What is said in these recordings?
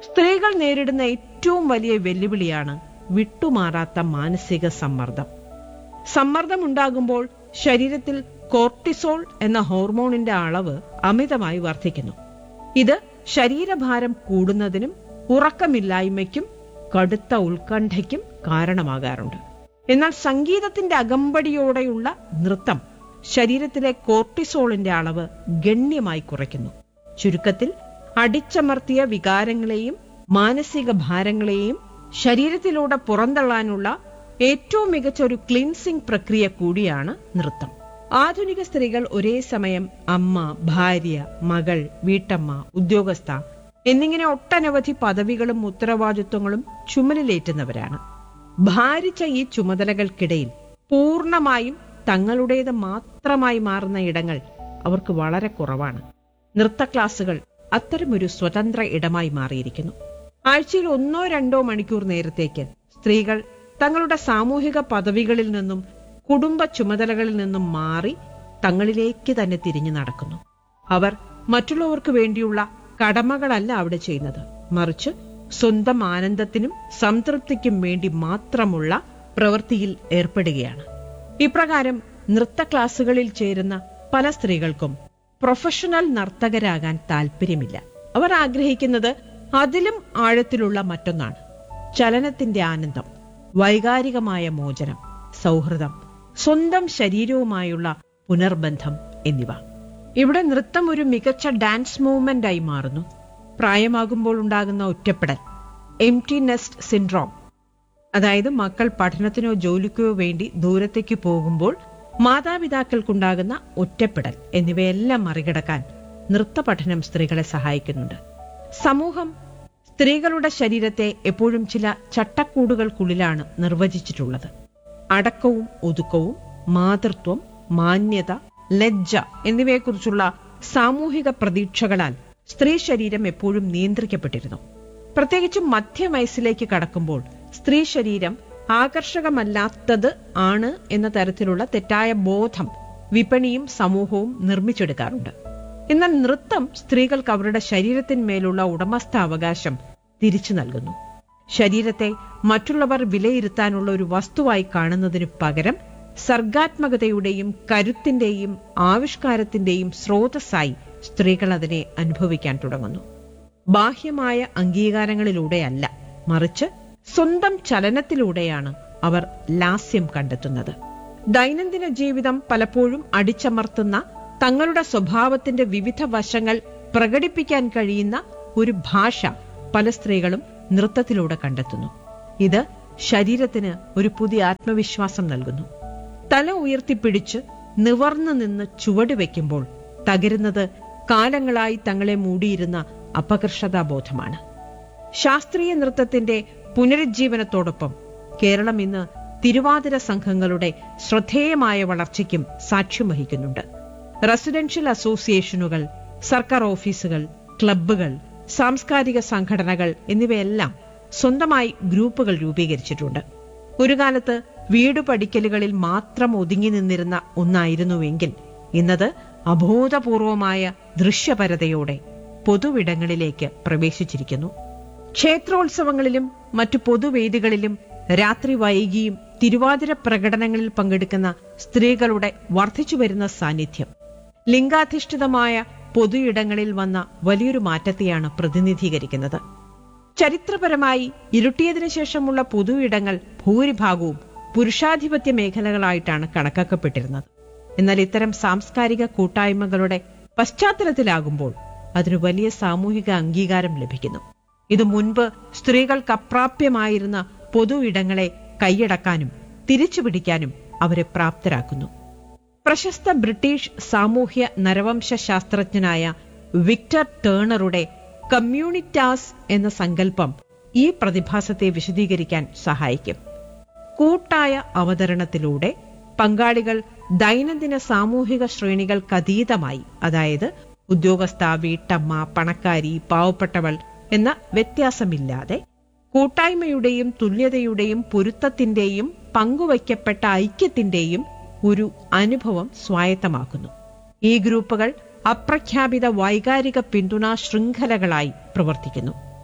സ്ത്രീകൾ നേരിടുന്ന ഏറ്റവും വലിയ വെല്ലുവിളിയാണ് വിട്ടുമാറാത്ത മാനസിക സമ്മർദ്ദം സമ്മർദ്ദം ഉണ്ടാകുമ്പോൾ ശരീരത്തിൽ കോർട്ടിസോൾ എന്ന ഹോർമോണിന്റെ അളവ് അമിതമായി വർദ്ധിക്കുന്നു ഇത് ശരീരഭാരം കൂടുന്നതിനും ഉറക്കമില്ലായ്മയ്ക്കും കടുത്ത ഉത്കണ്ഠയ്ക്കും കാരണമാകാറുണ്ട് എന്നാൽ സംഗീതത്തിന്റെ അകമ്പടിയോടെയുള്ള നൃത്തം ശരീരത്തിലെ കോർട്ടിസോളിന്റെ അളവ് ഗണ്യമായി കുറയ്ക്കുന്നു ചുരുക്കത്തിൽ അടിച്ചമർത്തിയ വികാരങ്ങളെയും മാനസിക ഭാരങ്ങളെയും ശരീരത്തിലൂടെ പുറന്തള്ളാനുള്ള ഏറ്റവും മികച്ച ഒരു ക്ലീൻസിംഗ് പ്രക്രിയ കൂടിയാണ് നൃത്തം ആധുനിക സ്ത്രീകൾ ഒരേ സമയം അമ്മ ഭാര്യ മകൾ വീട്ടമ്മ ഉദ്യോഗസ്ഥ എന്നിങ്ങനെ ഒട്ടനവധി പദവികളും ഉത്തരവാദിത്വങ്ങളും ചുമലിലേറ്റുന്നവരാണ് ഭാരിച്ച ഈ ചുമതലകൾക്കിടയിൽ പൂർണ്ണമായും തങ്ങളുടേത് മാത്രമായി മാറുന്ന ഇടങ്ങൾ അവർക്ക് വളരെ കുറവാണ് നൃത്ത ക്ലാസുകൾ അത്തരമൊരു സ്വതന്ത്ര ഇടമായി മാറിയിരിക്കുന്നു ആഴ്ചയിൽ ഒന്നോ രണ്ടോ മണിക്കൂർ നേരത്തേക്ക് സ്ത്രീകൾ തങ്ങളുടെ സാമൂഹിക പദവികളിൽ നിന്നും കുടുംബ ചുമതലകളിൽ നിന്നും മാറി തങ്ങളിലേക്ക് തന്നെ തിരിഞ്ഞു നടക്കുന്നു അവർ മറ്റുള്ളവർക്ക് വേണ്ടിയുള്ള കടമകളല്ല അവിടെ ചെയ്യുന്നത് മറിച്ച് സ്വന്തം ആനന്ദത്തിനും സംതൃപ്തിക്കും വേണ്ടി മാത്രമുള്ള പ്രവൃത്തിയിൽ ഏർപ്പെടുകയാണ് ഇപ്രകാരം നൃത്ത ക്ലാസുകളിൽ ചേരുന്ന പല സ്ത്രീകൾക്കും പ്രൊഫഷണൽ നർത്തകരാകാൻ താല്പര്യമില്ല അവർ ആഗ്രഹിക്കുന്നത് അതിലും ആഴത്തിലുള്ള മറ്റൊന്നാണ് ചലനത്തിന്റെ ആനന്ദം വൈകാരികമായ മോചനം സൗഹൃദം സ്വന്തം ശരീരവുമായുള്ള പുനർബന്ധം എന്നിവ ഇവിടെ നൃത്തം ഒരു മികച്ച ഡാൻസ് മൂവ്മെന്റ് ആയി മാറുന്നു പ്രായമാകുമ്പോൾ ഉണ്ടാകുന്ന ഒറ്റപ്പെടൽ എം ടി നെസ്റ്റ് സിൻഡ്രോം അതായത് മക്കൾ പഠനത്തിനോ ജോലിക്കോ വേണ്ടി ദൂരത്തേക്ക് പോകുമ്പോൾ മാതാപിതാക്കൾക്കുണ്ടാകുന്ന ഒറ്റപ്പെടൽ എന്നിവയെല്ലാം മറികടക്കാൻ നൃത്ത പഠനം സ്ത്രീകളെ സഹായിക്കുന്നുണ്ട് സമൂഹം സ്ത്രീകളുടെ ശരീരത്തെ എപ്പോഴും ചില ചട്ടക്കൂടുകൾക്കുള്ളിലാണ് നിർവചിച്ചിട്ടുള്ളത് അടക്കവും ഒതുക്കവും മാതൃത്വം മാന്യത ലജ്ജ എന്നിവയെക്കുറിച്ചുള്ള സാമൂഹിക പ്രതീക്ഷകളാൽ സ്ത്രീ ശരീരം എപ്പോഴും നിയന്ത്രിക്കപ്പെട്ടിരുന്നു പ്രത്യേകിച്ചും മധ്യവയസ്സിലേക്ക് കടക്കുമ്പോൾ സ്ത്രീ ശരീരം ആകർഷകമല്ലാത്തത് ആണ് എന്ന തരത്തിലുള്ള തെറ്റായ ബോധം വിപണിയും സമൂഹവും നിർമ്മിച്ചെടുക്കാറുണ്ട് എന്നാൽ നൃത്തം സ്ത്രീകൾക്ക് അവരുടെ ശരീരത്തിന്മേലുള്ള ഉടമസ്ഥാവകാശം തിരിച്ചു നൽകുന്നു ശരീരത്തെ മറ്റുള്ളവർ വിലയിരുത്താനുള്ള ഒരു വസ്തുവായി കാണുന്നതിനു പകരം സർഗാത്മകതയുടെയും കരുത്തിന്റെയും ആവിഷ്കാരത്തിന്റെയും സ്രോതസ്സായി സ്ത്രീകൾ അതിനെ അനുഭവിക്കാൻ തുടങ്ങുന്നു ബാഹ്യമായ അംഗീകാരങ്ങളിലൂടെയല്ല മറിച്ച് സ്വന്തം ചലനത്തിലൂടെയാണ് അവർ ലാസ്യം കണ്ടെത്തുന്നത് ദൈനംദിന ജീവിതം പലപ്പോഴും അടിച്ചമർത്തുന്ന തങ്ങളുടെ സ്വഭാവത്തിന്റെ വിവിധ വശങ്ങൾ പ്രകടിപ്പിക്കാൻ കഴിയുന്ന ഒരു ഭാഷ പല സ്ത്രീകളും നൃത്തത്തിലൂടെ കണ്ടെത്തുന്നു ഇത് ശരീരത്തിന് ഒരു പുതിയ ആത്മവിശ്വാസം നൽകുന്നു തല ഉയർത്തിപ്പിടിച്ച് നിവർന്നു നിന്ന് ചുവട് വയ്ക്കുമ്പോൾ തകരുന്നത് കാലങ്ങളായി തങ്ങളെ മൂടിയിരുന്ന അപകർഷതാബോധമാണ് ശാസ്ത്രീയ നൃത്തത്തിന്റെ പുനരുജ്ജീവനത്തോടൊപ്പം കേരളം ഇന്ന് തിരുവാതിര സംഘങ്ങളുടെ ശ്രദ്ധേയമായ വളർച്ചയ്ക്കും സാക്ഷ്യം വഹിക്കുന്നുണ്ട് റെസിഡൻഷ്യൽ അസോസിയേഷനുകൾ സർക്കാർ ഓഫീസുകൾ ക്ലബ്ബുകൾ സാംസ്കാരിക സംഘടനകൾ എന്നിവയെല്ലാം സ്വന്തമായി ഗ്രൂപ്പുകൾ രൂപീകരിച്ചിട്ടുണ്ട് ഒരു കാലത്ത് വീട് പഠിക്കലുകളിൽ മാത്രം ഒതുങ്ങി നിന്നിരുന്ന ഒന്നായിരുന്നുവെങ്കിൽ ഇന്നത് അബോധപൂർവമായ ദൃശ്യപരതയോടെ പൊതുവിടങ്ങളിലേക്ക് പ്രവേശിച്ചിരിക്കുന്നു ക്ഷേത്രോത്സവങ്ങളിലും മറ്റു പൊതുവേദികളിലും രാത്രി വൈകിയും തിരുവാതിര പ്രകടനങ്ങളിൽ പങ്കെടുക്കുന്ന സ്ത്രീകളുടെ വർദ്ധിച്ചുവരുന്ന സാന്നിധ്യം ലിംഗാധിഷ്ഠിതമായ പൊതു ഇടങ്ങളിൽ വന്ന വലിയൊരു മാറ്റത്തെയാണ് പ്രതിനിധീകരിക്കുന്നത് ചരിത്രപരമായി ഇരുട്ടിയതിനു ശേഷമുള്ള പൊതു ഇടങ്ങൾ ഭൂരിഭാഗവും പുരുഷാധിപത്യ മേഖലകളായിട്ടാണ് കണക്കാക്കപ്പെട്ടിരുന്നത് എന്നാൽ ഇത്തരം സാംസ്കാരിക കൂട്ടായ്മകളുടെ പശ്ചാത്തലത്തിലാകുമ്പോൾ അതിന് വലിയ സാമൂഹിക അംഗീകാരം ലഭിക്കുന്നു ഇത് മുൻപ് സ്ത്രീകൾക്ക് അപ്രാപ്യമായിരുന്ന പൊതു ഇടങ്ങളെ കൈയടക്കാനും തിരിച്ചുപിടിക്കാനും അവരെ പ്രാപ്തരാക്കുന്നു പ്രശസ്ത ബ്രിട്ടീഷ് സാമൂഹ്യ നരവംശ ശാസ്ത്രജ്ഞനായ വിക്ടർ ടേണറുടെ കമ്മ്യൂണിറ്റാസ് എന്ന സങ്കല്പം ഈ പ്രതിഭാസത്തെ വിശദീകരിക്കാൻ സഹായിക്കും കൂട്ടായ അവതരണത്തിലൂടെ പങ്കാളികൾ ദൈനംദിന സാമൂഹിക ശ്രേണികൾക്കതീതമായി അതായത് ഉദ്യോഗസ്ഥ വീട്ടമ്മ പണക്കാരി പാവപ്പെട്ടവൾ എന്ന വ്യത്യാസമില്ലാതെ കൂട്ടായ്മയുടെയും തുല്യതയുടെയും പൊരുത്തത്തിന്റെയും പങ്കുവയ്ക്കപ്പെട്ട ഐക്യത്തിന്റെയും ഒരു അനുഭവം സ്വായത്തമാക്കുന്നു ഈ ഗ്രൂപ്പുകൾ അപ്രഖ്യാപിത വൈകാരിക പിന്തുണാ ശൃംഖലകളായി പ്രവർത്തിക്കുന്നു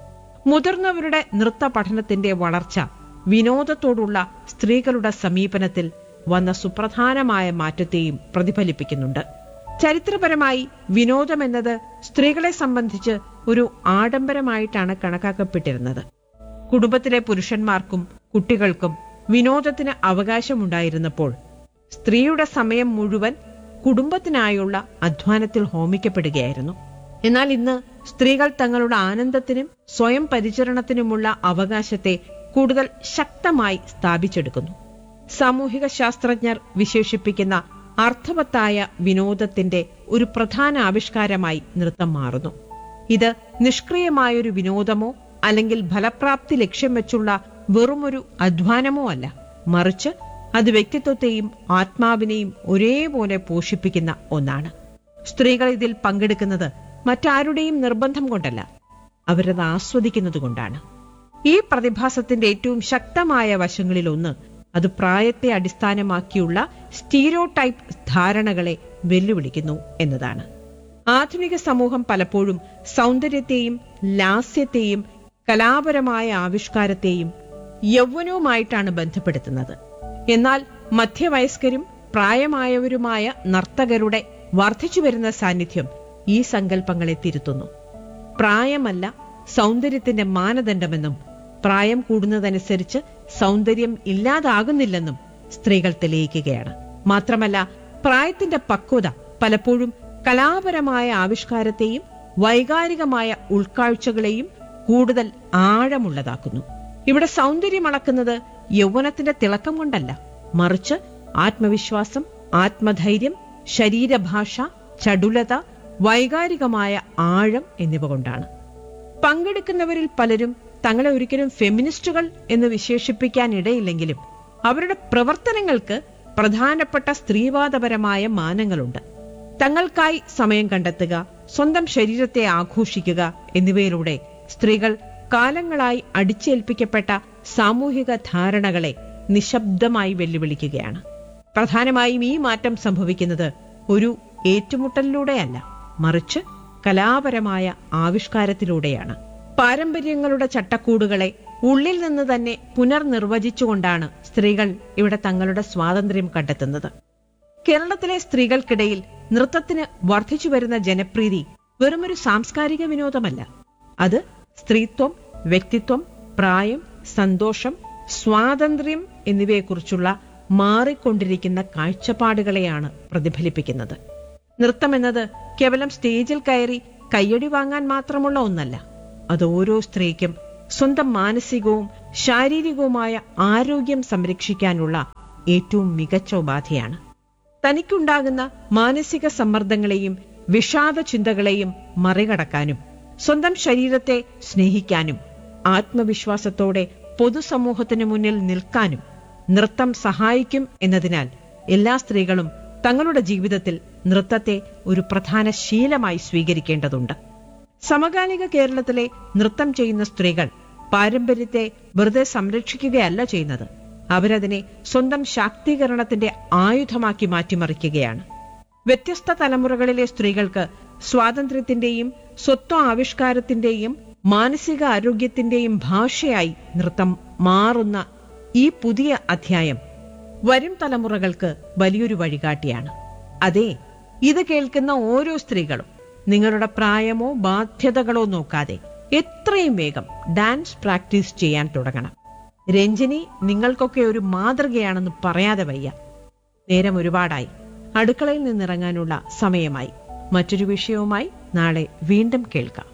മുതിർന്നവരുടെ നൃത്ത പഠനത്തിന്റെ വളർച്ച വിനോദത്തോടുള്ള സ്ത്രീകളുടെ സമീപനത്തിൽ വന്ന സുപ്രധാനമായ മാറ്റത്തെയും പ്രതിഫലിപ്പിക്കുന്നുണ്ട് ചരിത്രപരമായി വിനോദം എന്നത് സ്ത്രീകളെ സംബന്ധിച്ച് ഒരു ആഡംബരമായിട്ടാണ് കണക്കാക്കപ്പെട്ടിരുന്നത് കുടുംബത്തിലെ പുരുഷന്മാർക്കും കുട്ടികൾക്കും വിനോദത്തിന് അവകാശമുണ്ടായിരുന്നപ്പോൾ സ്ത്രീയുടെ സമയം മുഴുവൻ കുടുംബത്തിനായുള്ള അധ്വാനത്തിൽ ഹോമിക്കപ്പെടുകയായിരുന്നു എന്നാൽ ഇന്ന് സ്ത്രീകൾ തങ്ങളുടെ ആനന്ദത്തിനും സ്വയം പരിചരണത്തിനുമുള്ള അവകാശത്തെ കൂടുതൽ ശക്തമായി സ്ഥാപിച്ചെടുക്കുന്നു സാമൂഹിക ശാസ്ത്രജ്ഞർ വിശേഷിപ്പിക്കുന്ന അർത്ഥവത്തായ വിനോദത്തിന്റെ ഒരു പ്രധാന ആവിഷ്കാരമായി നൃത്തം മാറുന്നു ഇത് നിഷ്ക്രിയമായൊരു വിനോദമോ അല്ലെങ്കിൽ ഫലപ്രാപ്തി ലക്ഷ്യം വെച്ചുള്ള വെറുമൊരു അധ്വാനമോ അല്ല മറിച്ച് അത് വ്യക്തിത്വത്തെയും ആത്മാവിനെയും ഒരേപോലെ പോഷിപ്പിക്കുന്ന ഒന്നാണ് സ്ത്രീകൾ ഇതിൽ പങ്കെടുക്കുന്നത് മറ്റാരുടെയും നിർബന്ധം കൊണ്ടല്ല അവരത് ആസ്വദിക്കുന്നത് കൊണ്ടാണ് ഈ പ്രതിഭാസത്തിന്റെ ഏറ്റവും ശക്തമായ വശങ്ങളിലൊന്ന് അത് പ്രായത്തെ അടിസ്ഥാനമാക്കിയുള്ള സ്റ്റീരിയോ ടൈപ്പ് ധാരണകളെ വെല്ലുവിളിക്കുന്നു എന്നതാണ് ആധുനിക സമൂഹം പലപ്പോഴും സൗന്ദര്യത്തെയും ലാസ്യത്തെയും കലാപരമായ ആവിഷ്കാരത്തെയും യൗവനവുമായിട്ടാണ് ബന്ധപ്പെടുത്തുന്നത് എന്നാൽ മധ്യവയസ്കരും പ്രായമായവരുമായ നർത്തകരുടെ വർദ്ധിച്ചുവരുന്ന സാന്നിധ്യം ഈ സങ്കല്പങ്ങളെ തിരുത്തുന്നു പ്രായമല്ല സൗന്ദര്യത്തിന്റെ മാനദണ്ഡമെന്നും പ്രായം കൂടുന്നതനുസരിച്ച് സൗന്ദര്യം ഇല്ലാതാകുന്നില്ലെന്നും സ്ത്രീകൾ തെളിയിക്കുകയാണ് മാത്രമല്ല പ്രായത്തിന്റെ പക്വത പലപ്പോഴും കലാപരമായ ആവിഷ്കാരത്തെയും വൈകാരികമായ ഉൾക്കാഴ്ചകളെയും കൂടുതൽ ആഴമുള്ളതാക്കുന്നു ഇവിടെ സൗന്ദര്യം അളക്കുന്നത് യൗവനത്തിന്റെ തിളക്കം കൊണ്ടല്ല മറിച്ച് ആത്മവിശ്വാസം ആത്മധൈര്യം ശരീരഭാഷ ചടുലത വൈകാരികമായ ആഴം എന്നിവ കൊണ്ടാണ് പങ്കെടുക്കുന്നവരിൽ പലരും തങ്ങളെ ഒരിക്കലും ഫെമിനിസ്റ്റുകൾ എന്ന് വിശേഷിപ്പിക്കാൻ ഇടയില്ലെങ്കിലും അവരുടെ പ്രവർത്തനങ്ങൾക്ക് പ്രധാനപ്പെട്ട സ്ത്രീവാദപരമായ മാനങ്ങളുണ്ട് തങ്ങൾക്കായി സമയം കണ്ടെത്തുക സ്വന്തം ശരീരത്തെ ആഘോഷിക്കുക എന്നിവയിലൂടെ സ്ത്രീകൾ കാലങ്ങളായി അടിച്ചേൽപ്പിക്കപ്പെട്ട സാമൂഹിക ധാരണകളെ നിശബ്ദമായി വെല്ലുവിളിക്കുകയാണ് പ്രധാനമായും ഈ മാറ്റം സംഭവിക്കുന്നത് ഒരു ഏറ്റുമുട്ടലിലൂടെയല്ല മറിച്ച് കലാപരമായ ആവിഷ്കാരത്തിലൂടെയാണ് പാരമ്പര്യങ്ങളുടെ ചട്ടക്കൂടുകളെ ഉള്ളിൽ നിന്ന് തന്നെ പുനർനിർവചിച്ചുകൊണ്ടാണ് സ്ത്രീകൾ ഇവിടെ തങ്ങളുടെ സ്വാതന്ത്ര്യം കണ്ടെത്തുന്നത് കേരളത്തിലെ സ്ത്രീകൾക്കിടയിൽ നൃത്തത്തിന് വർദ്ധിച്ചു വരുന്ന ജനപ്രീതി വെറുമൊരു സാംസ്കാരിക വിനോദമല്ല അത് സ്ത്രീത്വം വ്യക്തിത്വം പ്രായം സന്തോഷം സ്വാതന്ത്ര്യം എന്നിവയെക്കുറിച്ചുള്ള മാറിക്കൊണ്ടിരിക്കുന്ന കാഴ്ചപ്പാടുകളെയാണ് പ്രതിഫലിപ്പിക്കുന്നത് നൃത്തമെന്നത് കേവലം സ്റ്റേജിൽ കയറി കയ്യടി വാങ്ങാൻ മാത്രമുള്ള ഒന്നല്ല അത് ഓരോ സ്ത്രീക്കും സ്വന്തം മാനസികവും ശാരീരികവുമായ ആരോഗ്യം സംരക്ഷിക്കാനുള്ള ഏറ്റവും മികച്ച ഉപാധിയാണ് തനിക്കുണ്ടാകുന്ന മാനസിക സമ്മർദ്ദങ്ങളെയും വിഷാദ ചിന്തകളെയും മറികടക്കാനും സ്വന്തം ശരീരത്തെ സ്നേഹിക്കാനും ആത്മവിശ്വാസത്തോടെ പൊതുസമൂഹത്തിനു മുന്നിൽ നിൽക്കാനും നൃത്തം സഹായിക്കും എന്നതിനാൽ എല്ലാ സ്ത്രീകളും തങ്ങളുടെ ജീവിതത്തിൽ നൃത്തത്തെ ഒരു പ്രധാന ശീലമായി സ്വീകരിക്കേണ്ടതുണ്ട് സമകാലിക കേരളത്തിലെ നൃത്തം ചെയ്യുന്ന സ്ത്രീകൾ പാരമ്പര്യത്തെ വെറുതെ സംരക്ഷിക്കുകയല്ല ചെയ്യുന്നത് അവരതിനെ സ്വന്തം ശാക്തീകരണത്തിന്റെ ആയുധമാക്കി മാറ്റിമറിക്കുകയാണ് വ്യത്യസ്ത തലമുറകളിലെ സ്ത്രീകൾക്ക് സ്വാതന്ത്ര്യത്തിന്റെയും സ്വത്വ ആവിഷ്കാരത്തിന്റെയും മാനസിക ആരോഗ്യത്തിന്റെയും ഭാഷയായി നൃത്തം മാറുന്ന ഈ പുതിയ അധ്യായം വരും തലമുറകൾക്ക് വലിയൊരു വഴികാട്ടിയാണ് അതെ ഇത് കേൾക്കുന്ന ഓരോ സ്ത്രീകളും നിങ്ങളുടെ പ്രായമോ ബാധ്യതകളോ നോക്കാതെ എത്രയും വേഗം ഡാൻസ് പ്രാക്ടീസ് ചെയ്യാൻ തുടങ്ങണം രഞ്ജിനി നിങ്ങൾക്കൊക്കെ ഒരു മാതൃകയാണെന്ന് പറയാതെ വയ്യ നേരം ഒരുപാടായി അടുക്കളയിൽ നിന്നിറങ്ങാനുള്ള സമയമായി മറ്റൊരു വിഷയവുമായി നാളെ വീണ്ടും കേൾക്കാം